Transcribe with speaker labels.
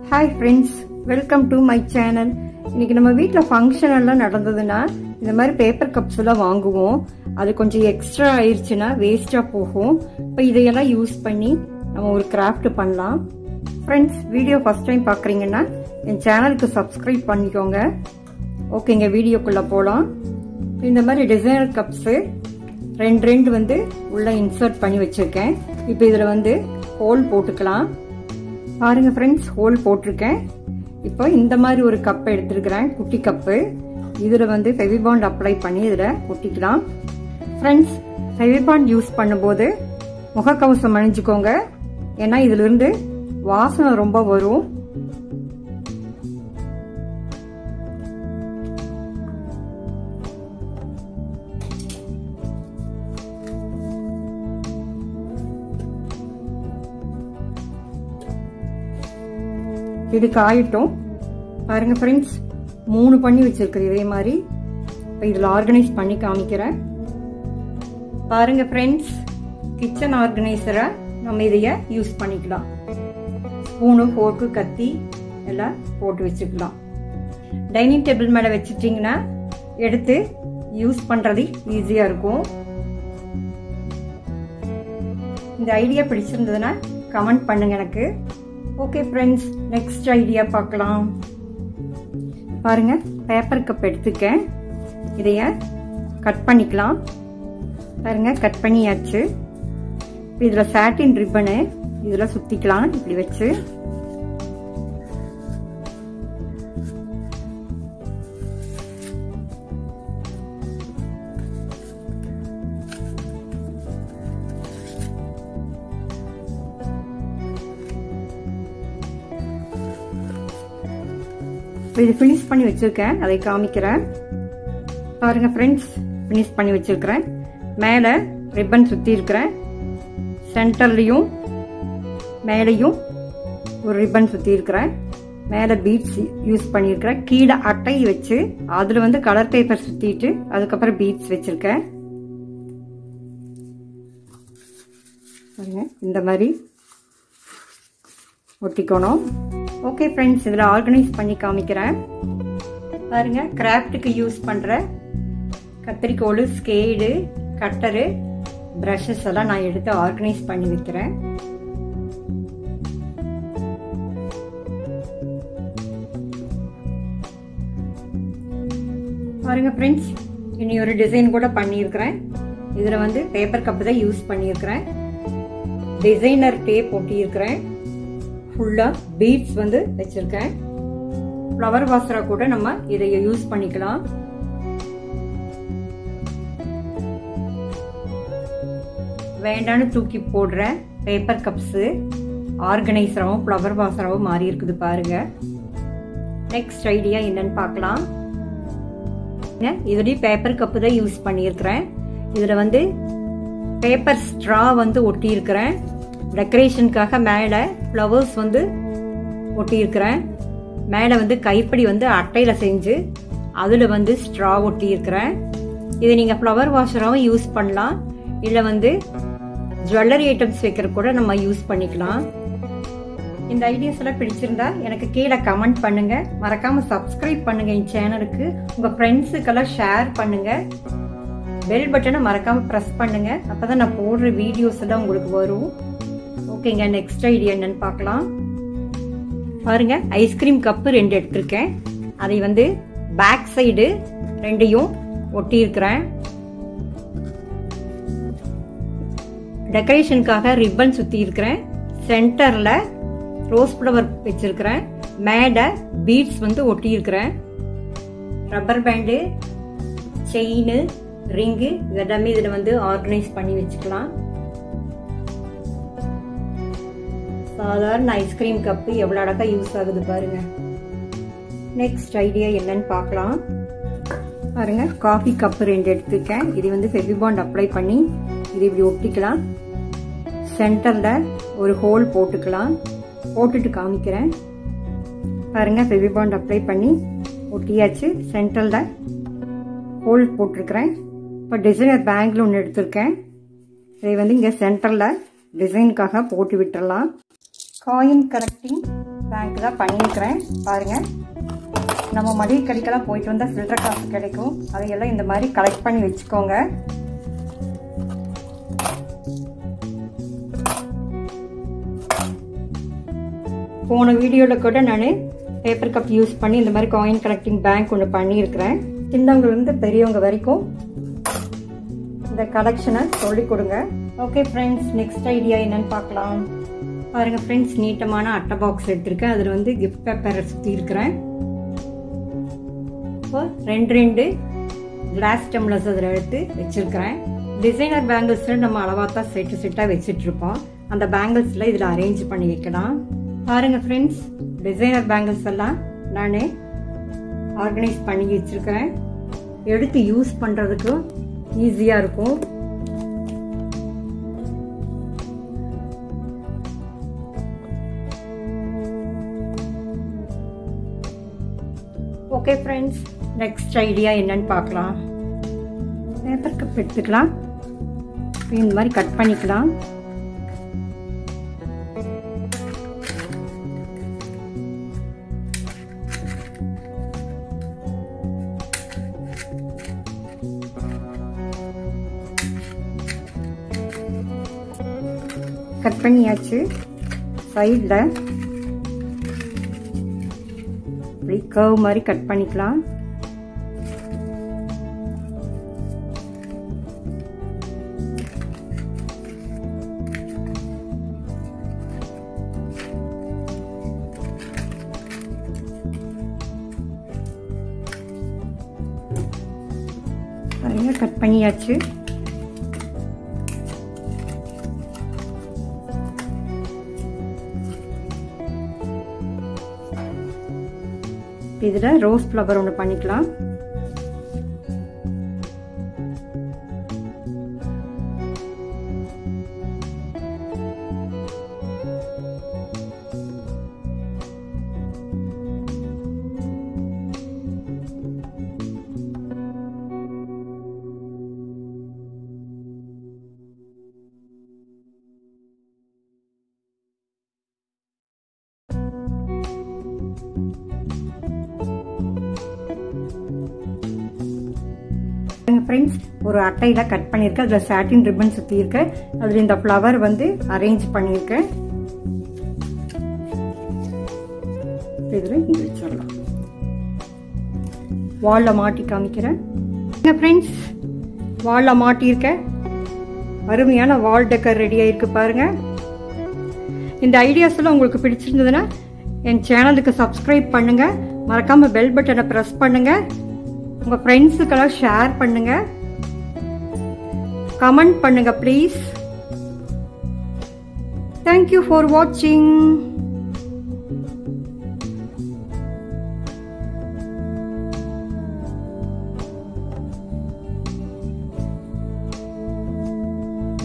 Speaker 1: hi friends welcome to my channel இன்னைக்கு நம்ம வீட்டில் ஃபங்க்ஷன் எல்லாம் நடந்ததுன்னா இந்த மாதிரி பேப்பர் கப்ஸ் எல்லாம் வாங்குவோம் அது கொஞ்சம் எக்ஸ்ட்ரா ஆயிடுச்சுன்னா வேஸ்டாக போகும் இப்போ இதையெல்லாம் யூஸ் பண்ணி நம்ம ஒரு கிராஃப்ட் பண்ணலாம் ஃப்ரெண்ட்ஸ் வீடியோ ஃபர்ஸ்ட் டைம் பார்க்குறீங்கன்னா என் சேனலுக்கு சப்ஸ்கிரைப் பண்ணிக்கோங்க ஓகேங்க வீடியோக்குள்ளே போகலாம் இந்த மாதிரி டிசைனர் கப்ஸு ரெண்டு ரெண்டு வந்து உள்ள இன்சர்ட் பண்ணி வச்சிருக்கேன் இப்போ இதில் வந்து ஹோல் போட்டுக்கலாம் பாருங்க ஃப்ரெண்ட்ஸ் ஹோல் போட்டிருக்கேன் இப்போ இந்த மாதிரி ஒரு கப் எடுத்துருக்கிறேன் குட்டி கப்பு இதில் வந்து ஃபெவிபாண்ட் அப்ளை பண்ணி இதில் ஒட்டிக்கலாம் ஃப்ரெண்ட்ஸ் ஃபெவிபாண்ட் யூஸ் பண்ணும்போது முகக்கவசம் அணிஞ்சுக்கோங்க ஏன்னா இதிலிருந்து வாசனை ரொம்ப வரும் இது காயட்டும் பாருங்க ஃப்ரெண்ட்ஸ் மூணு பண்ணி வச்சிருக்கிறேன் இதே மாதிரி இப்போ இதில் ஆர்கனைஸ் பண்ணி காமிக்கிறேன் பாருங்க ஃப்ரெண்ட்ஸ் கிச்சன் ஆர்கனைசரை நம்ம இதைய யூஸ் பண்ணிக்கலாம் ஸ்பூனு ஃபோர்க்கு கத்தி எல்லாம் போட்டு வச்சுக்கலாம் டைனிங் டேபிள் மேலே வச்சுட்டிங்கன்னா எடுத்து யூஸ் பண்ணுறது ஈஸியாக இருக்கும் இந்த ஐடியா பிடிச்சிருந்ததுன்னா கமெண்ட் பண்ணுங்க எனக்கு ஓகே ஃப்ரெண்ட்ஸ் நெக்ஸ்ட் ஐடியா பார்க்கலாம் பாருங்க பேப்பர் கப் எடுத்துக்கேன் இதைய கட் பண்ணிக்கலாம் பாருங்க கட் பண்ணியாச்சு இதில் சாட்டின் ரிப்பனு இதில் சுற்றிக்கலாம் இப்படி வச்சு இது ஃபினிஷ் பண்ணி வச்சிருக்கேன் அதை காமிக்கிறேன் பாருங்க ஃப்ரெண்ட்ஸ் ஃபினிஷ் பண்ணி வச்சிருக்கிறேன் மேலே ரிப்பன் சுற்றி இருக்கிறேன் சென்டர்லையும் மேலேயும் ஒரு ரிப்பன் சுற்றி இருக்கிறேன் மேலே பீட்ஸ் யூஸ் பண்ணியிருக்கிறேன் கீழே அட்டை வச்சு அதில் வந்து கலர் பேப்பர் சுற்றிட்டு அதுக்கப்புறம் பீட்ஸ் வச்சுருக்கேன் பாருங்க இந்த மாதிரி ஒட்டிக்கணும் ஓகே ஃப்ரெண்ட்ஸ் இதில் ஆர்கனைஸ் பண்ணி காமிக்கிறேன் பாருங்க கிராஃப்ட்டுக்கு யூஸ் பண்ணுற கத்திரிக்கோள் ஸ்கேடு கட்டரு ப்ரஷஸ் எல்லாம் நான் எடுத்து ஆர்கனைஸ் பண்ணி வைக்கிறேன் பாருங்க ஃப்ரெண்ட்ஸ் இனி ஒரு டிசைன் கூட பண்ணியிருக்கிறேன் இதில் வந்து பேப்பர் கப்பு தான் யூஸ் பண்ணியிருக்கிறேன் டிசைனர் டேப் ஒட்டியிருக்கிறேன் ஃபுல்லாக பீட்ஸ் வந்து வச்சுருக்கேன் ஃப்ளவர் வாசரா கூட நம்ம இதை யூஸ் பண்ணிக்கலாம் வேண்டான்னு தூக்கி போடுற பேப்பர் கப்ஸு ஆர்கனைசராகவும் ஃப்ளவர் வாசராகவும் மாறி இருக்குது பாருங்க நெக்ஸ்ட் ஐடியா என்னன்னு பார்க்கலாம் இதுலேயும் பேப்பர் கப்பு தான் யூஸ் பண்ணியிருக்கிறேன் இதில் வந்து பேப்பர் ஸ்ட்ரா வந்து ஒட்டியிருக்கிறேன் டெக்கரேஷனுக்காக மேலே ஃப்ளவர்ஸ் வந்து ஒட்டியிருக்கிறேன் மேலே வந்து கைப்படி வந்து அட்டையில் செஞ்சு அதில் வந்து ஸ்ட்ரா ஒட்டியிருக்கிறேன் இதை நீங்கள் ஃப்ளவர் வாஷராகவும் யூஸ் பண்ணலாம் இல்லை வந்து ஜுவல்லரி ஐட்டம்ஸ் வைக்கிற கூட நம்ம யூஸ் பண்ணிக்கலாம் இந்த ஐடியாஸ் எல்லாம் பிடிச்சிருந்தா எனக்கு கீழே கமெண்ட் பண்ணுங்க மறக்காம சப்ஸ்கிரைப் பண்ணுங்க என் சேனலுக்கு உங்க ஃப்ரெண்ட்ஸுக்கெல்லாம் ஷேர் பண்ணுங்க பெல் பட்டனை மறக்காம ப்ரெஸ் பண்ணுங்க அப்பதான் நான் போடுற வீடியோஸ் எல்லாம் உங்களுக்கு வரும் ஓகேங்க நெக்ஸ்ட் ஐடியா என்னன்னு பார்க்கலாம் பாருங்க ஐஸ்கிரீம் கப்பு ரெண்டு எடுத்திருக்கேன் அதை வந்து பேக் சைடு ரெண்டையும் ஒட்டியிருக்கிறேன் டெக்கரேஷனுக்காக ரிப்பன் சுற்றி இருக்கிறேன் சென்டரில் ரோஸ் ஃப்ளவர் வச்சிருக்கிறேன் மேடை பீட்ஸ் வந்து ஒட்டியிருக்கிறேன் ரப்பர் பேண்டு செயின் ரிங்கு இதெல்லாமே இதில் வந்து ஆர்கனைஸ் பண்ணி வச்சுக்கலாம் சாதாரண ஐஸ்கிரீம் கப்பு எவ்வளோ அழகாக யூஸ் ஆகுது பாருங்க நெக்ஸ்ட் ஐடியா என்னன்னு பார்க்கலாம் பாருங்க காஃபி கப்பு ரெண்டு எடுத்துருக்கேன் இது வந்து ஃபெவிபாண்ட் அப்ளை பண்ணி இது இப்படி ஒட்டிக்கலாம் சென்டரில் ஒரு ஹோல் போட்டுக்கலாம் போட்டுட்டு காமிக்கிறேன் பாருங்க ஃபெவிபாண்ட் அப்ளை பண்ணி ஒட்டியாச்சு சென்டரில் ஹோல் போட்டிருக்கிறேன் இப்போ டிசைனர் பேங்கில் ஒன்று எடுத்திருக்கேன் இதை வந்து இங்கே சென்டரில் டிசைனுக்காக போட்டு விட்டுறலாம் காயின் கனெக்டிங் பேங்க் தான் பண்ணியிருக்கிறேன் பாருங்கள் நம்ம மளிகை கடைக்கெல்லாம் போயிட்டு வந்தால் சில்லற காசு கிடைக்கும் அதையெல்லாம் இந்த மாதிரி கலெக்ட் பண்ணி வச்சுக்கோங்க போன வீடியோவில் கூட நான் பேப்பர் கப் யூஸ் பண்ணி இந்த மாதிரி காயின் கலெக்டிங் பேங்க் ஒன்று பண்ணியிருக்கிறேன் சின்னவங்கலேருந்து பெரியவங்க வரைக்கும் இந்த கலெக்ஷனை சொல்லிக் கொடுங்க ஓகே ஃப்ரெண்ட்ஸ் நெக்ஸ்ட் ஐடியா என்னன்னு பார்க்கலாம் பாருங்கள் ஃப்ரெண்ட்ஸ் நீட்டமான அட்டை பாக்ஸ் எடுத்திருக்கேன் அதில் வந்து கிஃப்ட் பேப்பரை சுற்றி இருக்கிறேன் இப்போ ரெண்டு ரெண்டு கிளாஸ் டம்ளர்ஸ் அதில் எடுத்து வச்சுருக்கிறேன் டிசைனர் பேங்கிள்ஸில் நம்ம அளவாக தான் செட்டு செட்டாக வச்சிட்ருப்போம் அந்த பேங்கிள்ஸில் இதில் அரேஞ்ச் பண்ணி வைக்கலாம் பாருங்கள் ஃப்ரெண்ட்ஸ் டிசைனர் பேங்கிள்ஸ் எல்லாம் நான் ஆர்கனைஸ் பண்ணி வச்சுருக்கிறேன் எடுத்து யூஸ் பண்ணுறதுக்கு ஈஸியாக இருக்கும் ஓகே ஃப்ரெண்ட்ஸ் நெக்ஸ்ட் ஐடியா என்னன்னு பார்க்கலாம் பேப்பர் கப் எடுத்துக்கலாம் இந்த மாதிரி கட் பண்ணிக்கலாம் கட் பண்ணியாச்சு சைடில் இப்படி கர்வ் மாதிரி கட் பண்ணிக்கலாம் பாருங்க கட் பண்ணியாச்சு இதில் ரோஸ் ஃப்ளவர் ஒன்று பண்ணிக்கலாம் ஃப்ரெண்ட்ஸ் ஒரு அட்டையில் கட் பண்ணியிருக்கேன் அதில் சாட்டின் ரிப்பன் சுற்றியிருக்கேன் அதில் இந்த ஃப்ளவர் வந்து அரேஞ்ச் பண்ணியிருக்கேன் இதில் இங்கே வச்சிடலாம் வாலில் மாட்டி காமிக்கிறேன் ஃப்ரெண்ட்ஸ் வாலில் மாட்டியிருக்கேன் அருமையான வால் டெக்கர் ரெடி ஆயிருக்கு பாருங்க இந்த ஐடியாஸ் எல்லாம் உங்களுக்கு பிடிச்சிருந்ததுன்னா என் சேனலுக்கு சப்ஸ்கிரைப் பண்ணுங்க மறக்காம பெல் பட்டனை ப்ரெஸ் பண்ணுங்க உங்க ஃப்ரெண்ட்ஸுக்கெல்லாம் ஷேர் பண்ணுங்க கமெண்ட் பண்ணுங்க ப்ளீஸ் தேங்க்யூ ஃபார் வாட்சிங்